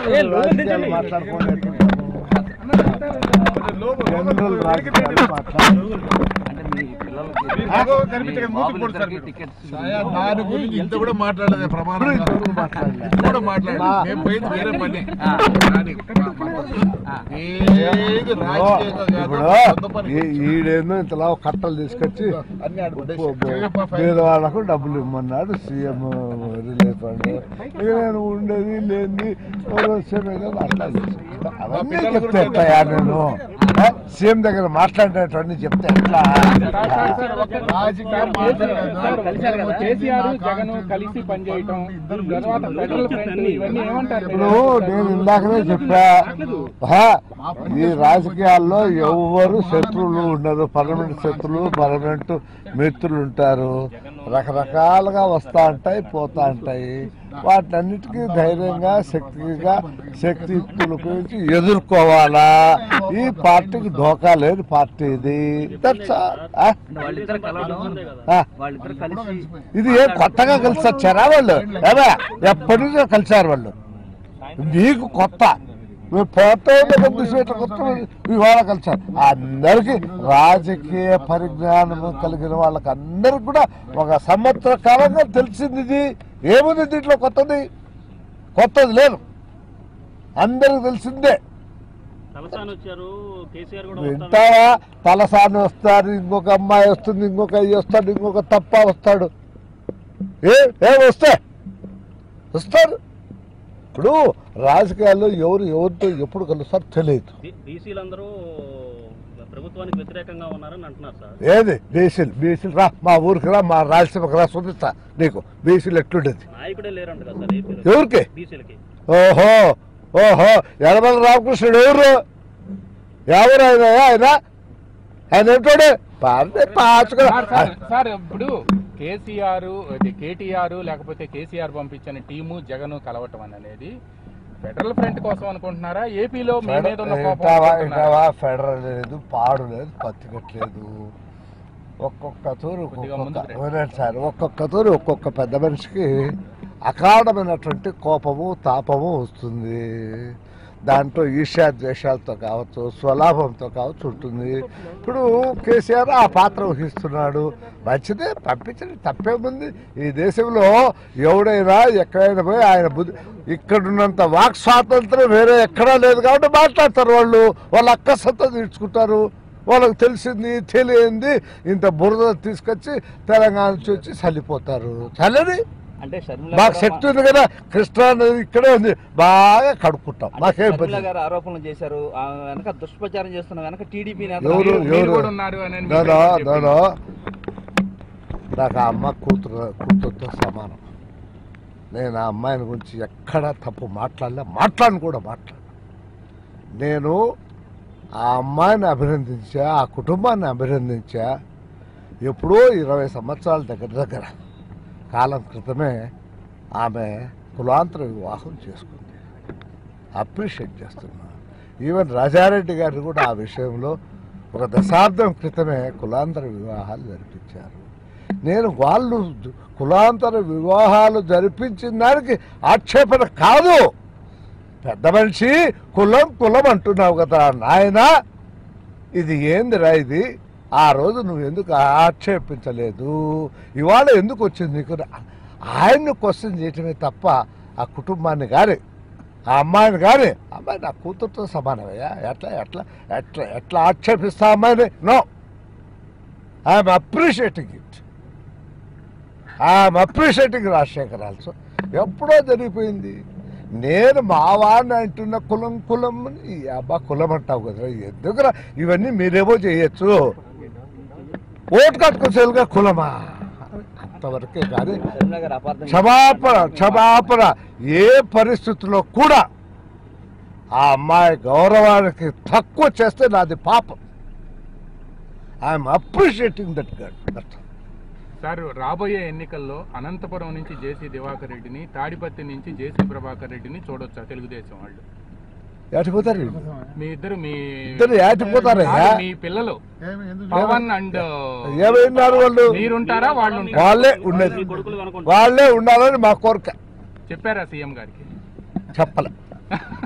రాజకీయాలు మాట్లాడుకునేటువంటి జనరల్ రాజకీయాలు మాట్లాడు దాని గురించి ఇంత కూడా మాట్లాడలేదు ప్రమాణం ఇప్పుడు మాట్లాడలే. కూడా మాట్లాడలేదు మా- మేము పోయింది వేరే పని కానీ ఏది రాజకీయంగా కాదు, ఇప్పుడు సొంత పని. ఈ- ఈడేమో ఇంతలా కట్టలు తీసుకొచ్చి అన్ని ఆడ పడేసి. పేద వాళ్ళకు డబ్బులు ఇమ్మన్నాడు సీఎం రిలీఫ్ ఫండ్ ఇక నేను ఉండేది లేని అట్లా చేసుకుంటా. అవన్నీ చెప్తే ఎట్లయా నేను ఆ? సీఎం దగ్గర మాట్లాడేటవన్నీ చెప్తే ఎట్లా రాజకీయం మాట్లాడలేదు. కేసీఆర్ జగన్ కలిసి పనిచేయటం తర్వాత ఫెడరల్ ఫ్రంట్ ఇవన్నీ ఏమంటారు ఇప్పుడు నేను ఇందాకనే చెప్పా ఆ, ఈ రాజకీయాల్లో ఎవరు శత్రువులు ఉండరు పర్మనెంట్ శత్రువులు పర్మనెంట్ మిత్రులు ఉంటారు రకరకాలుగా వస్తా ఉంటాయి పోతా ఉంటాయి వాటన్నిటికీ ధైర్యంగా శక్తిగా శక్తియుక్తులు ఉపయోగించి ఎదుర్కోవాలా ఈ పార్టీకి ఢోకా లేని పార్టీ ఇది That's all. ఆ? వాళ్ళిద్దరు కలవడం ఆ. వాళ్ళిద్దరు కలిసి ఇది ఏం కొత్తగా కలిసి వచ్చారా వాళ్ళు ఏమా ఎప్పటి నుంచో కలిసారు వాళ్ళు నీకు కొత్త నువ్వు పోతే కొద్దిసేపు కొత్త ఇవాళ కలిసారు అందరికీ రాజకీయ పరిజ్ఞానం కలిగిన వాళ్ళకి అందరికి కూడా ఒక సంవత్సర కాలంగా తెలిసింది ఇది ఏముంది దీంట్లో కొత్తది కొత్తది లేదు అందరికి తెలిసిందే తలసాని వచ్చారు కేసీఆర్ కూడా వింటావా తలసాని వస్తారు ఇంకొక అమ్మాయి వస్తుంది ఇంకొక అయ్యి వస్తాడు ఇంకొక తప్ప వస్తాడు ఏ ఏం వస్తే వస్తారు ఇప్పుడు రాజకీయాల్లో ఎవరు ఎవరితో ఎప్పుడు కలుస్తారో తెలియదు బీసీలందరూ ప్రభుత్వానికి వ్యతిరేకంగా ఉన్నారని అంటున్నారు సార్ ఏది బీసీలు బీసీలు రా మా ఊరికి రా మా రాయలసీమకి రా చూపిస్తా నీకు బీసీలు ఎట్లుండేది నాయకుడే లేరంట కదా సార్ ఏపీలో ఎవరికి బీసీలకి ఓహో ఓహో యనమల రామకృష్ణుడు ఎవరు ఎవరు ఆయన ఆయన ఆయన ఏమిటాడు పాడే పాచుకో సార్, సార్, సార్ ఇప్పుడు కేసీఆర్ అది కేటీఆర్ లేకపోతే కేసీఆర్ పంపించిన టీము జగన్ కలవటం అనేది ఫెడరల్ ఫ్రంట్ కోసం అనుకుంటున్నారా ఏపీలో మీ మీద ఉన్న కోపం ఇంటావా అనుకుంటున్నారా? ఇంటావా ఫెడరల్ లేదు పాడు లేదు పత్తికట్లేదు ఒక్కొక్క తూరు కొద్దిగా ఒక్కొక్క ముందుకు రండి. వినండి సార్ ఒక్కొక్క తూరు ఒక్కొక్క పెద్ద మనిషికి అకాడమైనటువంటి కోపము తాపము వస్తుంది దాంట్లో ఈర్ష్యా ద్వేషాలతో కావచ్చు స్వలాభంతో కావచ్చు ఉంటుంది ఇప్పుడు కేసీఆర్ ఆ పాత్ర వహిస్తున్నాడు మంచిదే పంపించండి తప్పేముంది ఈ దేశంలో ఎవడైనా ఎక్కడైనా పోయి ఆయన బుద్ధి ఇక్కడున్నంత వాక్ స్వాతంత్రం వేరే ఎక్కడా లేదు కాబట్టి మాట్లాడతారు వాళ్ళు వాళ్ళ అక్కసత్తా తీర్చుకుంటారు వాళ్ళకి తెలిసింది తెలియంది ఇంత బురద తీసుకొచ్చి తెలంగాణ నుంచి వచ్చి చల్లిపోతారు చల్లని అంటే షర్మిల మాకు శక్తి ఉంది కదా కృష్ణా నది ఇక్కడే ఉంది బాగా కడుక్కుంటాం మాకేం షర్మిల ఇబ్బంది గారు ఆరోపణలు చేశారు ఆ వెనక దుష్ప్రచారం చేస్తున్న వెనక టీడీపీ నేత ఎవరు మీరు- మీరు ఎవరు కూడా ఉన్నారు అని మీకు నోనో చెప్పింది. నోనో నాకు ఆ అమ్మ కూతురు కూతురుతో సమానం నేను ఆ అమ్మాయిని గురించి ఎక్కడా తప్పు మాట్లాడలే మాట్లాడను కూడా మాట్లాడు నేను ఆ అమ్మాయిని అభినందించా ఆ కుటుంబాన్ని అభినందించా ఎప్పుడో ఇరవై సంవత్సరాల దగ్గర దగ్గర కాలం క్రితమే ఆమె కులాంతర వివాహం చేసుకుంది అప్రిషియేట్ చేస్తున్నా ఈవెన్ రాజారెడ్డి గారు కూడా ఆ విషయంలో ఒక దశాబ్దం క్రితమే కులాంతర వివాహాలు జరిపించారు నేను వాళ్ళు కులాంతర వివాహాలు జరిపించిన దానికి ఆక్షేపణ కాదు పెద్ద మనిషి కులం కులం అంటున్నావు కదా నాయన ఇది ఏందిరా ఇది ఆ రోజు నువ్వు ఎందుకు ఆక్షేపించలేదు ఇవాళ ఎందుకు వచ్చింది నీకు ఆయన్ని క్వశ్చన్ చేయటమే తప్ప ఆ కుటుంబాన్ని కానీ ఆ అమ్మాయిని కానీ అమ్మాయి నా కూతురుతో సమానమయ్యా ఎట్లా ఎట్లా ఎట్లా ఎట్లా ఆక్షేపిస్తా అమ్మాయిని no I'm appreciating it I'm appreciating Rajasekhar also ఎప్పుడో జరిగిపోయింది నేను మా వాడిని అంటున్న కులం కులం అని, ఈ అబ్బా కులం అంటావు కదా ఎందుకురా ఇవన్నీ మీరేమో చేయొచ్చు ఓటు కట్టుకోసేలుగా కులమా అంతవరకే కానీ షర్మిల గారు అపార్థం క్షమాపణ క్షమాపణ ఏ పరిస్థితుల్లో కూడా ఆ అమ్మాయి గౌరవానికి తక్కువ చేస్తే నాది పాపం I'm appreciating that good sir రాబోయే ఎన్నికల్లో అనంతపురం నుంచి జేసీ దివాకర్ రెడ్డిని తాడిపత్రి నుంచి జేసీ ప్రభాకర్ రెడ్డిని చూడొచ్చా తెలుగుదేశం వాళ్ళు ఏటిపోతారు వీళ్ళు? మీ ఇద్దరు మీ ఇద్దరు ఏటిపోతారయ్యా కాదు, మీ పిల్లలు పవన్ అండ్ ఏమైనారు వాళ్ళు మీరుంటారా వాళ్ళు ఉంటారా? వాళ్ళే ఉండేది మీ కొడుకులు కనుకుంటారు వాళ్ళే ఉండాలని మా కోరిక చెప్పారా సీఎం గారికి చెప్పలే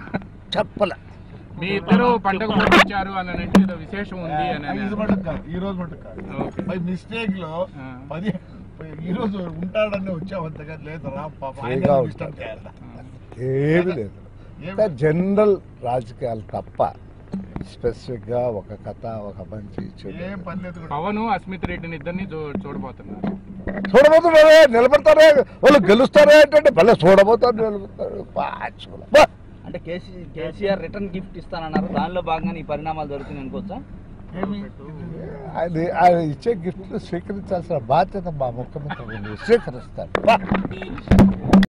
చెప్పలే మీ ఇద్దరు పంటకు పంపించారు అని అంటే ఏదో విశేషం ఉంది అని ఇది అని. మటుకు కాదు ఈ రోజు మటుకు కాదు ఓకే. బై మిస్టేక్ లో ఆ. పది ఈ రోజు ఉంటాడని వచ్చాం అంతగా లేదు రా పాప ఆయన ఫ్రీగా ఇష్టం ఉంటాడు. చేయాలి. ఏమీ లేదు ఏమి- అంటే జనరల్ రాజకీయాలు తప్ప స్పెసిఫిక్ గా ఒక కథ ఒక మంచి చెడు ఏం పని లేదు కూడా. పవన్ అస్మిత్ రెడ్డిని ఇద్దరిని చూ- చూడబోతున్నారు చూడబోతున్నారే నిలబడతారే వాళ్ళు గెలుస్తారే ఏంటంటే భలే చూడబోతారు నిలబడతారు పాచుకోలే. బా. అంటే కేసీ కేసీఆర్ రిటర్న్ గిఫ్ట్ ఇస్తానన్నారు దానిలో భాగంగా ఈ పరిణామాలు జరుగుతున్నాయి అనుకోవచ్చా ఏమి ఆయన ఆయన ఇచ్చే గిఫ్ట్లు స్వీకరించాల్సిన బాధ్యత మా ముఖ్యమంత్రి ఉంది. స్వీకరిస్తారు బా.